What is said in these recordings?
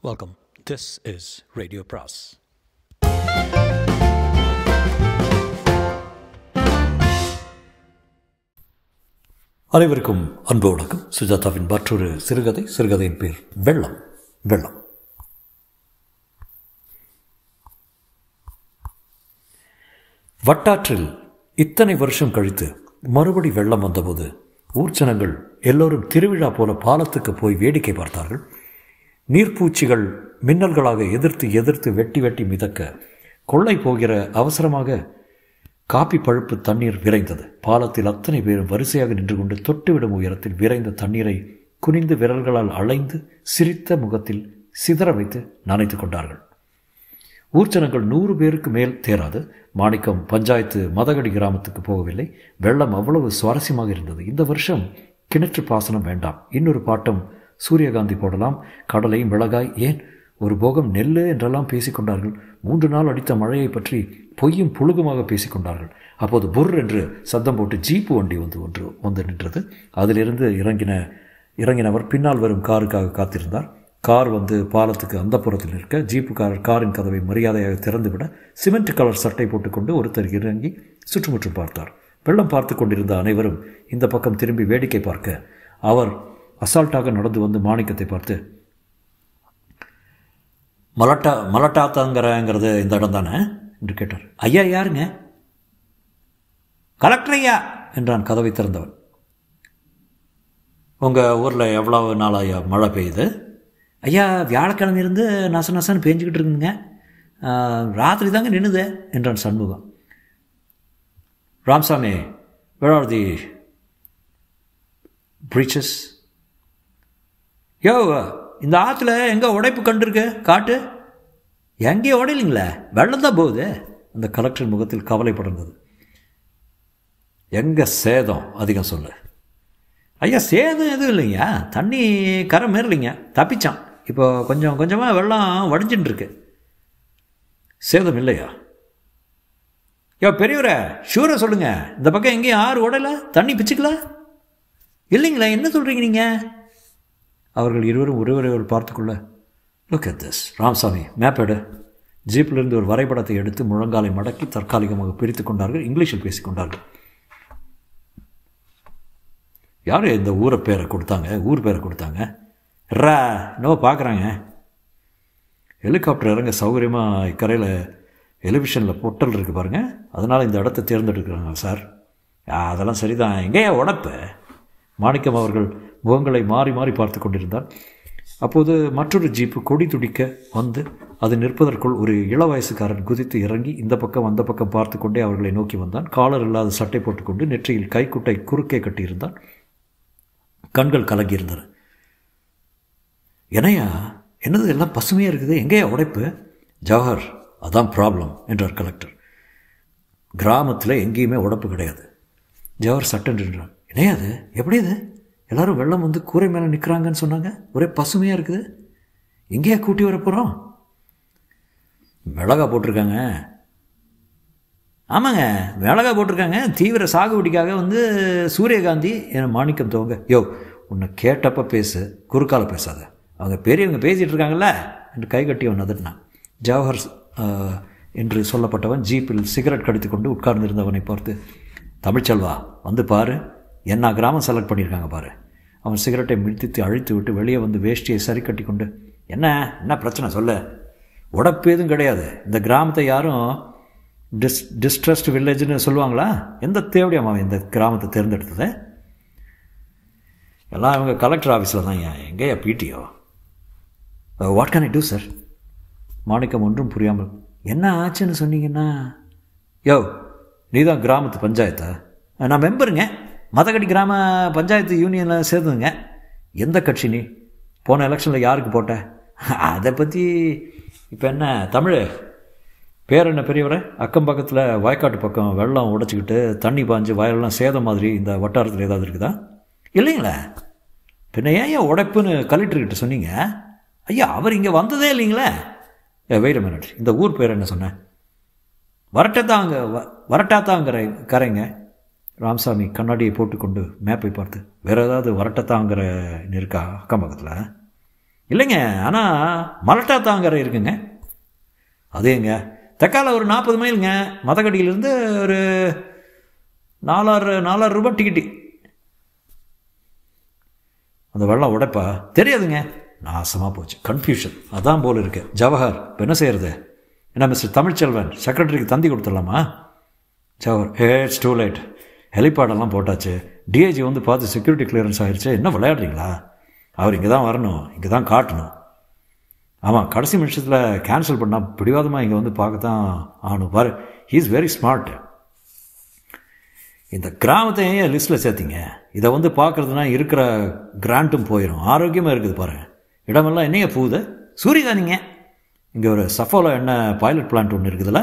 Welcome. This is Radio Pras. அனைவருக்கும் அன்பு வணக்கம் சுஜாதாவின் மற்றொரு சிறுகதை சிறுகதையின் பேர் வெள்ளம் வெள்ளம் வட்டாற்றில் இத்தனை வருஷம் கழித்து மறுபடி வெள்ளம் வந்தபோது ஊர்ச்சனங்கள் எல்லோரும் திருவிழா போல பாலத்துக்கு போய் வேடிக்கை பார்த்தார்கள் நீர்ப்பூச்சிகள் மின்னல்களாக எதிர்த்து எதிர்த்து வெட்டி வெட்டி மிதக்க கொள்ளை போகிற அவசரமாக காப்பி பழுப்பு தண்ணீர் விரைந்தது பாலத்தில் அத்தனை பேரும் வரிசையாக நின்று கொண்டு தொட்டுவிடும் உயரத்தில் விரைந்த தண்ணீரை குனிந்து விரல்களால் அலைந்து சிரித்த முகத்தில் சிதற வைத்து நனைத்து கொண்டார்கள் ஊர்ச்சனங்கள் நூறு பேருக்கு மேல் தேராது மாணிக்கம் பஞ்சாயத்து மதகடி கிராமத்துக்கு போகவில்லை வெள்ளம் அவ்வளவு சுவாரஸ்யமாக இருந்தது இந்த வருஷம் கிணற்று பாசனம் வேண்டாம் இன்னொரு பாட்டம் சூரியகாந்தி போடலாம் கடலை மிளகாய் ஏன் ஒரு போகம் நெல் என்றெல்லாம் பேசிக்கொண்டார்கள் மூன்று நாள் அடித்த மழையை பற்றி பொய்யும் புழுகுமாக பேசிக்கொண்டார்கள் அப்போது புர் என்று சத்தம் போட்டு ஜீப்பு வண்டி வந்து ஒன்று வந்து நின்றது அதிலிருந்து இறங்கின இறங்கினவர் பின்னால் வரும் காருக்காக காத்திருந்தார் கார் வந்து பாலத்துக்கு அந்த புறத்தில் இருக்க ஜீப்புக்காரர் காரின் கதவை மரியாதையாக திறந்துவிட சிமெண்ட் கலர் சட்டை போட்டுக்கொண்டு ஒருத்தர் இறங்கி சுற்றுமுற்றும் பார்த்தார் வெள்ளம் பார்த்து கொண்டிருந்த அனைவரும் இந்த பக்கம் திரும்பி வேடிக்கை பார்க்க அவர் அசால்ட்டாக நடந்து வந்து மாணிக்கத்தை பார்த்து மலட்டா மலட்டாத்தாங்கிறங்கிறது இந்த இடம் தானே என்று கேட்டார் ஐயா யாருங்க கலெக்டர் ஐயா என்றான் கதவை திறந்தவன் உங்கள் ஊரில் எவ்வளவு நாள் ஐயா மழை பெய்யுது ஐயா வியாழக்கிழமை இருந்து நச நசன்னு பேஞ்சிக்கிட்டு இருக்குங்க ராத்திரி தாங்க நின்றுது என்றான் Shanmugam Ramsamy where are the breaches யோ இந்த ஆற்றுல எங்கே உடைப்பு கண்டிருக்கு காட்டு எங்கேயும் உடையிலிங்களே வெள்ளம் தான் போகுது அந்த கலெக்டர் முகத்தில் கவலை படர்ந்தது எங்கே சேதம் அதிகம் சொல்லு ஐயா சேதம் எதுவும் இல்லைங்க தண்ணி கரை மேறலைங்க தப்பிச்சான் இப்போ கொஞ்சம் கொஞ்சமாக வெள்ளம் வடிஞ்சுட்டு இருக்கு சேதம் இல்லையா யோ பெரியவரே ஷூரை சொல்லுங்க இந்த பக்கம் எங்கேயும் ஆறு உடலை தண்ணி பிச்சுக்கல இல்லைங்களா என்ன சொல்கிறீங்க நீங்கள் அவர்கள் இருவரும் ஒருவரை ஒரு பார்த்துக்கொள்ள look at this Ramsamy map எடு ஜீப்பிலிருந்து ஒரு வரைபடத்தை எடுத்து முழங்காலை மடக்கி தற்காலிகமாக பிரித்து கொண்டார்கள் இங்கிலீஷில் பேசிக்கொண்டார்கள் யார் இந்த ஊரை பேரை கொடுத்தாங்க ஊர் பேரை கொடுத்தாங்க ரா இன்னோ பார்க்குறாங்க ஹெலிகாப்டர் இறங்க சௌகரியமாக இக்கரையில் டெலிவிஷனில் பொட்டல் இருக்குது பாருங்கள் அதனால் இந்த இடத்த தேர்ந்தெடுக்கிறாங்க சார் அதெல்லாம் சரிதான் எங்கேயா உடப்பு மாணிக்கம் அவர்கள் முகங்களை மாறி மாறி பார்த்து கொண்டிருந்தார் அப்போது மற்றொரு ஜீப்பு கொடி துடிக்க வந்து அது நிற்பதற்குள் ஒரு இள வயசுக்காரன் குதித்து இறங்கி இந்த பக்கம் அந்த பக்கம் பார்த்து கொண்டே அவர்களை நோக்கி வந்தான் காலர் இல்லாத சட்டை போட்டுக்கொண்டு நெற்றியில் கைக்குட்டை குறுக்கே கட்டியிருந்தான் கண்கள் கலங்கியிருந்தன என்னையா என்னது எல்லாம் பசுமையாக இருக்குது எங்கேயா உடைப்பு ஜவஹர் அதான் ப்ராப்ளம் என்றார் கலெக்டர் கிராமத்தில் எங்கேயுமே உடப்பு கிடையாது ஜவஹர் சட்டன் என்றார் என்னையா அது எப்படி அது எல்லாரும் வெள்ளம் வந்து கூரை மேலே நிற்கிறாங்கன்னு சொன்னாங்க ஒரே பசுமையாக இருக்குது எங்கேயா கூட்டி வர போகிறோம் மிளகா போட்டிருக்காங்க ஆமாங்க மிளகா போட்டிருக்காங்க தீவிர சாகுபடிக்காக வந்து சூரியகாந்தி என மாணிக்கம் துவங்க யோ உன்னை கேட்டப்ப பேசு குறுக்கால பேசாத அவங்க பெரியவங்க பேசிகிட்டு இருக்காங்கல்ல என்று கை கட்டி அவன் அதட்டினான் ஜவஹர் என்று சொல்லப்பட்டவன் ஜீப்பில் சிகரெட் கடித்து கொண்டு உட்கார்ந்திருந்தவனை பார்த்து தமிழ்ச்செல்வா வந்து பாரு என்ன கிராமம் செலக்ட் பண்ணியிருக்காங்க பாரு அவன் சிகரெட்டை மிழ்த்தித்து அழித்து விட்டு வெளியே வந்து வேஷ்டியை சரி கட்டி கொண்டு என்ன என்ன பிரச்சனை சொல்ல உடப்பு எதுவும் கிடையாது இந்த கிராமத்தை யாரும் டிஸ் டிஸ்ட்ரஸ்ட் வில்லேஜ்னு சொல்லுவாங்களா எந்த தேவையாமா இந்த கிராமத்தை தேர்ந்தெடுத்தது எல்லாம் இவங்க கலெக்டர் ஆஃபீஸில் தான் ஏன் எங்கேயா BDO what can I do sir Manickam ஒன்றும் புரியாமல் என்ன ஆச்சுன்னு சொன்னீங்கன்னா யோ நீ தான் கிராமத்து பஞ்சாயத்தா நான் மெம்பருங்க மதகடி கிராம பஞ்சாயத்து யூனியனில் சேர்ந்துங்க எந்த கட்சி நீ போன எலெக்ஷனில் யாருக்கு போட்ட அதை பற்றி இப்போ என்ன தமிழ் பேர் என்ன பெரியவரை அக்கம் பக்கத்தில் வயக்காட்டு பக்கம் வெள்ளம் உடைச்சிக்கிட்டு தண்ணி பாஞ்சு வயலெல்லாம் சேதம் மாதிரி இந்த வட்டாரத்தில் ஏதாவது இருக்குதா இல்லைங்களே பின்ன ஏன் ஏன் உடைப்புன்னு கலெக்டர்கிட்ட சொன்னீங்க ஐயா அவர் இங்கே வந்ததே இல்லைங்களே ஏ வெயிட் மினிட் இந்த ஊர் பேர் என்ன சொன்னேன் வரட்டத்தாங்க வ வரட்டாத்தாங்கிற கரைங்க ராமசாமி கண்ணாடியை போட்டுக்கொண்டு மேப்பை பார்த்து வேறு ஏதாவது வரட்டத்தாங்கிற இருக்கா அக்கம் பக்கத்தில் இல்லைங்க ஆனால் மலட்டா தாங்கரை இருக்குங்க அதேங்க தக்கால ஒரு நாற்பது மைலுங்க மதக்கடியிலேருந்து ஒரு நாலாறு நாலாறு ரூபாய் டிக்கெட்டு அந்த வெள்ளம் உடைப்பா தெரியாதுங்க நாசமாக போச்சு கன்ஃபியூஷன் அதான் போல் இருக்கு ஜவஹர் இப்போ என்ன செய்யறது என்ன மிஸ்டர் தமிழ்ச்செல்வன் செக்ரட்டரிக்கு தந்தி கொடுத்துடலாமா ஜவஹர் ஏ இட்ஸ் டூ லைட் ஹெலிபாடெல்லாம் போட்டாச்சு டிஐஜி வந்து பார்த்து செக்யூரிட்டி கிளியரன்ஸ் ஆயிடுச்சு என்ன விளையாடுறீங்களா அவர் இங்கே தான் வரணும் இங்கே தான் காட்டணும் ஆமாம் கடைசி நிமிஷத்தில் கேன்சல் பண்ணால் பிடிவாதமாக இங்கே வந்து பார்க்க தான் ஆகணும் பாரு ஹீ இஸ் வெரி ஸ்மார்ட் இந்த கிராமத்தையும் ஏன் லிஸ்ட்டில் சேர்த்திங்க இதை வந்து பார்க்குறதுனா இருக்கிற கிராண்ட்டும் போயிடும் ஆரோக்கியமாக இருக்குது பாரு இடமெல்லாம் என்னைய போகுது சூரியகானிங்க இங்கே ஒரு சஃபோலோ என்ன பைலட் பிளான்ட் ஒன்று இருக்குதுல்ல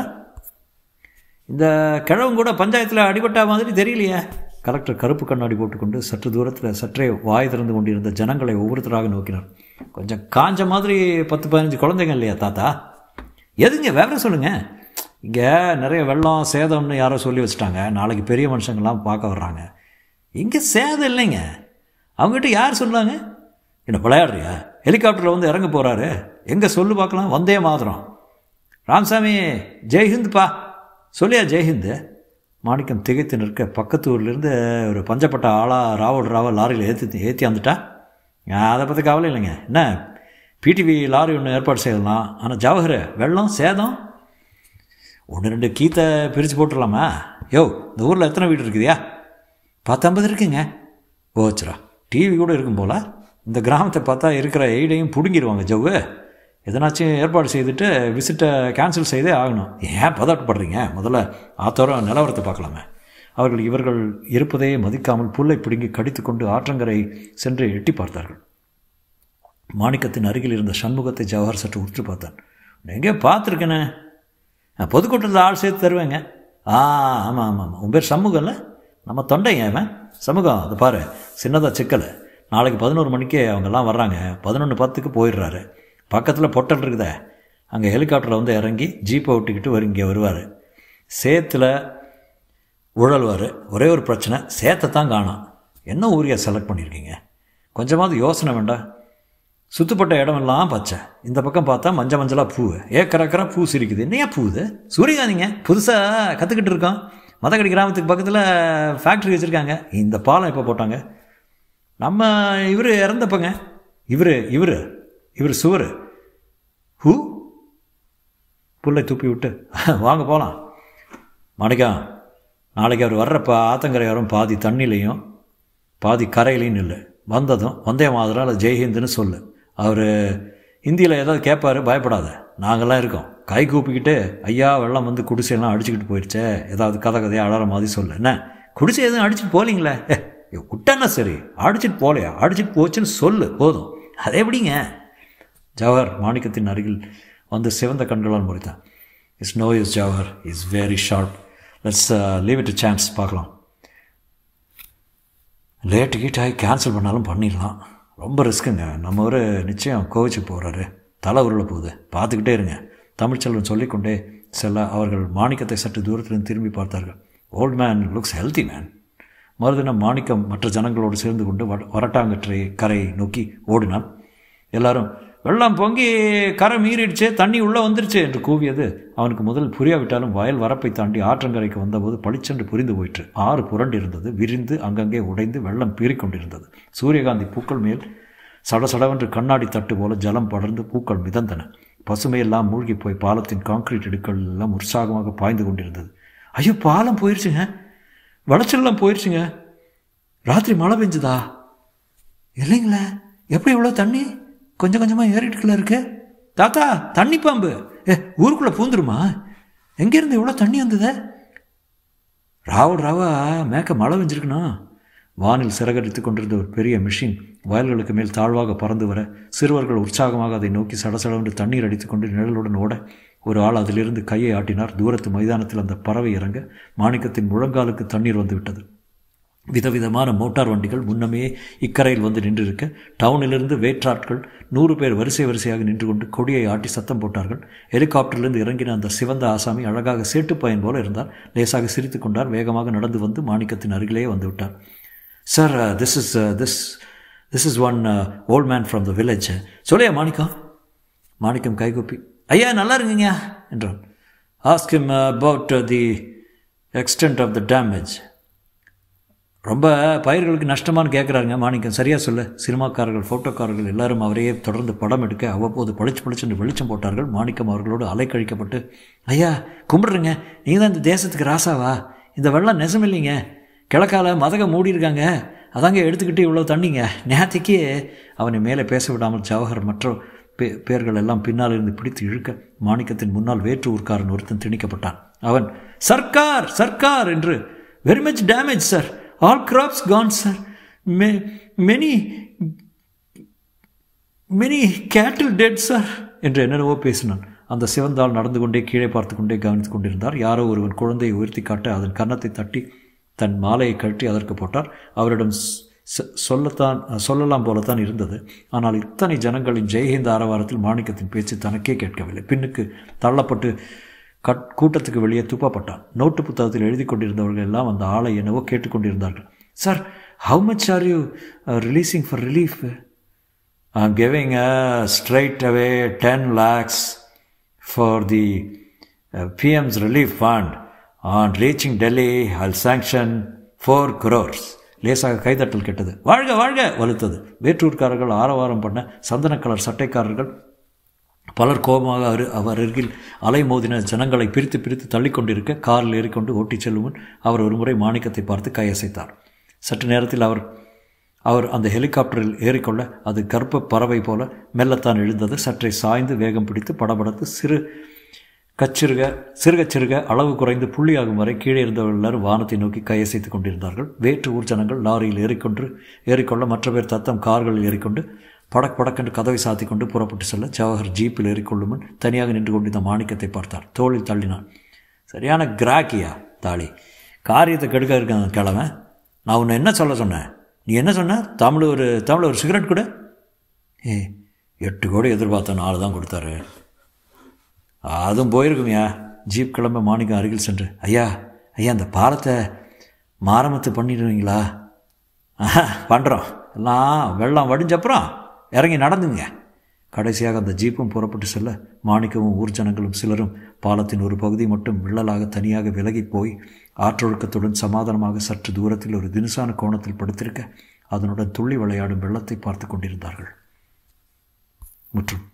இந்த கிழவும் கூட பஞ்சாயத்தில் அடிபட்ட மாதிரி தெரியலையே கலெக்டர் கருப்பு கண்ணாடி போட்டுக்கொண்டு சற்று தூரத்தில் சற்றே வாய் திறந்து கொண்டிருந்த ஜனங்களை ஒவ்வொருத்தராக நோக்கினார் கொஞ்சம் காஞ்ச மாதிரி பத்து பதினஞ்சு குழந்தைங்க இல்லையா தாத்தா எதுங்க விவரம் சொல்லுங்கள் இங்கே நிறைய வெள்ளம் சேதம்னு யாரோ சொல்லி வச்சுட்டாங்க நாளைக்கு பெரிய மனுஷங்கள்லாம் பார்க்க வர்றாங்க இங்கே சேதம் இல்லைங்க அவங்ககிட்ட யார் சொன்னாங்க என்ன விளையாடுறியா ஹெலிகாப்டரில் வந்து இறங்க போகிறாரு எங்கே சொல்லு பார்க்கலாம் வந்தே மாதிரம் ராம்சாமி ஜெய்ஹிந்த்ப்பா சொல்லியா ஜெய்ஹிந்து மாணிக்கம் திகைத்து நிற்க பக்கத்து ஊர்லேருந்து ஒரு பஞ்சப்பட்ட ஆளாக ராவல் ராவல் லாரியில் ஏற்றி ஏற்றி வந்துட்டா அதை பற்றி கவலை இல்லைங்க என்ன பிடிவி லாரி ஒன்று ஏற்பாடு செய்யலாம் ஆனால் ஜவஹர் வெள்ளம் சேதம் ஒன்று ரெண்டு கீத்தை பிரித்து போட்டுடலாமா யோ இந்த ஊரில் எத்தனை வீடு இருக்குதுயா பத்தம்பது இருக்குங்க போச்சுரா டிவி கூட இருக்கும் போல் இந்த கிராமத்தை பார்த்தா இருக்கிற எய்டையும் பிடுங்கிடுவாங்க ஜவ்வு எதனாச்சும் ஏற்பாடு செய்துட்டு விசிட்டை கேன்சல் செய்தே ஆகணும் ஏன் பதட்டப்படுறீங்க முதல்ல ஆத்தோரம் நிலவரத்தை பார்க்கலாமே அவர்கள் இவர்கள் இருப்பதையே மதிக்காமல் புல்லை பிடுங்கி கடித்துக்கொண்டு ஆற்றங்கரை சென்று எட்டி பார்த்தார்கள் மாணிக்கத்தின் அருகில் இருந்த சண்முகத்தை ஜவஹர் சற்று உற்று பார்த்தான் எங்கேயோ பார்த்துருக்கேனே பொதுக்கூட்டத்தில் ஆள் சேர்த்து தருவேங்க ஆ ஆமாம் ஆமாம் ஆமாம் உன் பேர் சண்முகம்ல நம்ம தொண்டைங்க அவன் சமூகம் அதை பாரு சின்னதாக சிக்கல் நாளைக்கு பதினோரு மணிக்கு அவங்கெல்லாம் வர்றாங்க பதினொன்று பத்துக்கு போயிடுறாரு பக்கத்தில் பொட்டல் இருக்குதே அங்கே ஹெலிகாப்டரில் வந்து இறங்கி ஜீப்பை விட்டுக்கிட்டு வரு இங்கே வருவார் சேத்துல உழல்வார் ஒரே ஒரு பிரச்சனை சேத்தை தான் காணும் என்ன ஊரியா செலக்ட் பண்ணியிருக்கீங்க கொஞ்சமாவது யோசனை வேண்டாம் சுத்தப்பட்ட இடமெல்லாம் பச்சை இந்த பக்கம் பார்த்தா மஞ்சள் மஞ்சளாக பூ ஏக்கரக்கரா பூ சிரிக்குது என்னையா பூது சூரியகாந்திங்க புதுசாக கற்றுக்கிட்டு இருக்கோம் மதக்கடி கிராமத்துக்கு பக்கத்தில் ஃபேக்ட்ரி வச்சுருக்காங்க இந்த பாலம் எப்போ போட்டாங்க நம்ம இவர் இறந்தப்பங்க இவர் இவர் இவர் சுவர் ஹூ புல்லை துப்பி விட்டு வாங்க போகலாம் மணிக்கம் நாளைக்கு அவர் வர்றப்ப ஆத்தங்கரையோரம் பாதி தண்ணிலையும் பாதி கரையிலையும் இல்லை வந்ததும் வந்தே மாதிரம் இல்லை ஜெய்ஹிந்துன்னு சொல்லு அவர் ஹிந்தியில் ஏதாவது கேட்பாரு பயப்படாத நாங்கள்லாம் இருக்கோம் கை கூப்பிக்கிட்டு ஐயா வெள்ளம் வந்து குடிசையெல்லாம் அடிச்சுக்கிட்டு போயிடுச்சே ஏதாவது கதை கதையாக அழற மாதிரி சொல்லு என்ன குடிசை எதுவும் அடிச்சுட்டு போகலீங்களே ஏ விட்டானா சரி அடிச்சிட்டு போகலையா அடிச்சிட்டு போச்சுன்னு சொல்லு போதும் அது எப்படிங்க ஜவஹர் மாணிக்கத்தின் அருகில் வந்து சிவந்த கண்களால் முறைத்தான் is no use Jawahar is very sharp let's leave it chance பார்க்கலாம் லேட் கீட் ஆகி கேன்சல் பண்ணாலும் பண்ணிடலாம் ரொம்ப ரிஸ்க்குங்க நம்ம ஒரு நிச்சயம் கோவிச்சு போகிறாரு தலை உருள போகுது பார்த்துக்கிட்டே இருங்க தமிழ்ச்செல்வன் சொல்லிக்கொண்டே செல்ல அவர்கள் மாணிக்கத்தை சற்று தூரத்திலிருந்து திரும்பி பார்த்தார்கள் old man looks healthy man மறுதினம் மாணிக்கம் மற்ற ஜனங்களோடு சேர்ந்து கொண்டு வரட்டாங்கற்றை கரை நோக்கி ஓடினான் எல்லாரும் வெள்ளம் பொங்கி கரை மீறிடுச்சு தண்ணி உள்ளே வந்துருச்சு என்று கூவியது அவனுக்கு முதல் புரியாவிட்டாலும் வயல் வரப்பை தாண்டி ஆற்றங்கரைக்கு வந்தபோது பளிச்சென்று புரிந்து போயிற்று ஆறு புரண்டு இருந்தது விரிந்து அங்கங்கே உடைந்து வெள்ளம் பீறிக்கொண்டிருந்தது சூரியகாந்தி பூக்கள் மேல் சடசடவென்று கண்ணாடி தட்டு போல ஜலம் படர்ந்து பூக்கள் மிதந்தன பசுமையெல்லாம் மூழ்கி போய் பாலத்தின் கான்கிரீட் இடுக்கள் எல்லாம் உற்சாகமாக பாய்ந்து கொண்டிருந்தது ஐயோ பாலம் போயிடுச்சுங்க வளச்சல்லாம் போயிடுச்சுங்க ராத்திரி மழை பெஞ்சுதா இல்லைங்களே எப்படி இவ்வளோ தண்ணி கொஞ்சம் கொஞ்சமாக ஏறிட்டுக்குள்ள இருக்கு தாத்தா தண்ணி பாம்பு ஏ ஊருக்குள்ளே பூந்துருமா எங்கேருந்து இவ்வளோ தண்ணி வந்தது ராவல் ராவா மேக்க மழை பெஞ்சிருக்கணும் வானில் சிறகடித்து கொண்டிருந்த ஒரு பெரிய மிஷின் வயல்களுக்கு மேல் தாழ்வாக பறந்து வர சிறுவர்கள் உற்சாகமாக அதை நோக்கி சடசடவென்று தண்ணீர் அடித்துக்கொண்டு நிழலுடன் ஓட ஒரு ஆள் அதிலிருந்து கையை ஆட்டினார் தூரத்து மைதானத்தில் அந்த பறவை இறங்க மாணிக்கத்தின் முழங்காலுக்கு தண்ணீர் வந்து விட்டது விதவிதமான மோட்டார் வண்டிகள் முன்னமே இக்கரையில் வந்து நின்றிருக்க டவுனிலிருந்து வேற்றாட்கள் நூறு பேர் வரிசை வரிசையாக நின்று கொண்டு கொடியை ஆட்டி சத்தம் போட்டார்கள் ஹெலிகாப்டரிலிருந்து இறங்கின அந்த சிவந்த ஆசாமி அழகாக சேட்டு பையன் போல இருந்தார் லேசாக சிரித்து கொண்டார் வேகமாக நடந்து வந்து மாணிக்கத்தின் அருகிலே வந்து விட்டார் sir this is this this is one old man from the village சொல்லியா மாணிக்கம் மாணிக்கம் கைகூப்பி ஐயா நல்லா இருக்குங்க என்றான் ask him about the extent of the damage ரொம்ப பயிர்களுக்கு நஷ்டமானு கேட்குறாருங்க மாணிக்கம் சரியாக சொல்ல சினிமாக்காரர்கள் ஃபோட்டோக்காரர்கள் எல்லாரும் அவரையே தொடர்ந்து படம் எடுக்க அவ்வப்போது பளிச்சு பளிச்சுன்னு வெளிச்சம் போட்டார்கள் மாணிக்கம் அவர்களோடு அலைக்கழிக்கப்பட்டு ஐயா கும்பிட்றேங்க நீங்கள் தான் இந்த தேசத்துக்கு ராசாவா இந்த வெள்ளம் நெசமில்லைங்க கிழக்கால மதக மூடியிருக்காங்க அதாங்க எடுத்துக்கிட்டு இவ்வளோ தண்ணிங்க நேற்றுக்கே அவனை மேலே பேச விடாமல் ஜவஹர் மற்ற பே பேர்கள் எல்லாம் பின்னால் இருந்து பிடித்து இழுக்க மாணிக்கத்தின் முன்னால் வேற்று ஊர்க்காரன் ஒருத்தன் திணிக்கப்பட்டான் அவன் சர்க்கார் சர்க்கார் என்று very much damage sir all crops gone sir மெ many many cattle dead sir என்று என்னென்னவோ பேசினான் அந்த சிவந்தாள் நடந்து கொண்டே கீழே பார்த்து கொண்டே கவனித்துக் கொண்டிருந்தார் யாரோ ஒருவன் குழந்தையை உயர்த்தி காட்ட அதன் கன்னத்தை தட்டி தன் மாலையை கழட்டி அதற்கு போட்டார் அவரிடம் சொல்லத்தான் சொல்லலாம் போலத்தான் இருந்தது ஆனால் இத்தனை ஜனங்களின் ஜெயஹிந்த ஆரவாரத்தில் மாணிக்கத்தின் பேச்சு தனக்கே கேட்கவில்லை பின்னுக்கு தள்ளப்பட்டு கட் கூட்டத்துக்கு வெளியே துப்பப்பட்டான் நோட்டு புத்தகத்தில் எழுதி கொண்டிருந்தவர்கள் எல்லாம் அந்த ஆளை என்னவோ கேட்டுக்கொண்டிருந்தார்கள் sir how much are you releasing for relief I am giving straight away ten lakhs for the PM's relief fund on reaching Delhi I'll sanction four crores லேசாக கைதட்டல் கெட்டது வாழ்க வாழ்க வலுத்தது வேற்றூர்காரர்கள் ஆரவாரம் பண்ண சந்தன கலர் சட்டைக்காரர்கள் பலர் கோபமாக அரு அவர் அருகில் அலை மோதின ஜனங்களை பிரித்து பிரித்து தள்ளிக்கொண்டிருக்க காரில் ஏறிக்கொண்டு ஓட்டிச் செல்லும் முன் அவர் ஒரு முறை மாணிக்கத்தை பார்த்து கையசைத்தார் சற்று நேரத்தில் அவர் அவர் அந்த ஹெலிகாப்டரில் ஏறிக்கொள்ள அது கர்ப்ப பறவை போல மெல்லத்தான் எழுந்தது சற்றே சாய்ந்து வேகம் பிடித்து படபடத்து சிறு கச்சிறுக சிறுக சிறுக அளவு குறைந்து புள்ளியாகும் வரை கீழே இருந்தவர்கள் எல்லாரும் வானத்தை நோக்கி கையசைத்து கொண்டிருந்தார்கள் வேற்று ஊர் ஜனங்கள் லாரியில் ஏறிக்கொண்டு ஏறிக்கொள்ள மற்ற பேர் தத்தம் கார்களில் ஏறிக்கொண்டு படக் படக்கென்று கதவை சாத்தி கொண்டு புறப்பட்டு செல்ல ஜவஹர் ஜீப்பில் ஏறிக்கொள்ளும் முன் தனியாக நின்று கொண்டு இந்த மாணிக்கத்தை பார்த்தார் தோளில் தள்ளினான் சரியான கிராக்கியா தாலி காரியத்தை கெடுக்க இருக்க கிழமை நான் உன்னை என்ன சொல்ல சொன்னேன் நீ என்ன சொன்ன தமிழ் ஒரு தமிழ் ஒரு சிகரெட் கூட ஏ எட்டு கோடி எதிர்பார்த்த நாலு தான் கொடுத்தாரு அதுவும் போயிருக்குமையா ஜீப் கிளம்ப மாணிக்கம் அருகில் சென்று ஐயா ஐயா அந்த பாலத்தை மாரமத்து பண்ணிடுவீங்களா பண்ணுறோம் எல்லாம் வெள்ளம் வடிஞ்சப்புறம் இறங்கி நடந்துங்க கடைசியாக அந்த ஜீப்பும் புறப்பட்டு செல்ல மாணிக்கமும் ஊர் ஜனங்களும் சிலரும் பாலத்தின் ஒரு பகுதி மட்டும் விள்ளலாக தனியாக விலகி போய் ஆற்றொழுக்கத்துடன் சமாதானமாக சற்று தூரத்தில் ஒரு தினுசான கோணத்தில் படுத்திருக்க அதனுடன் துள்ளி விளையாடும் வெள்ளத்தை பார்த்து கொண்டிருந்தார்கள் முற்றும்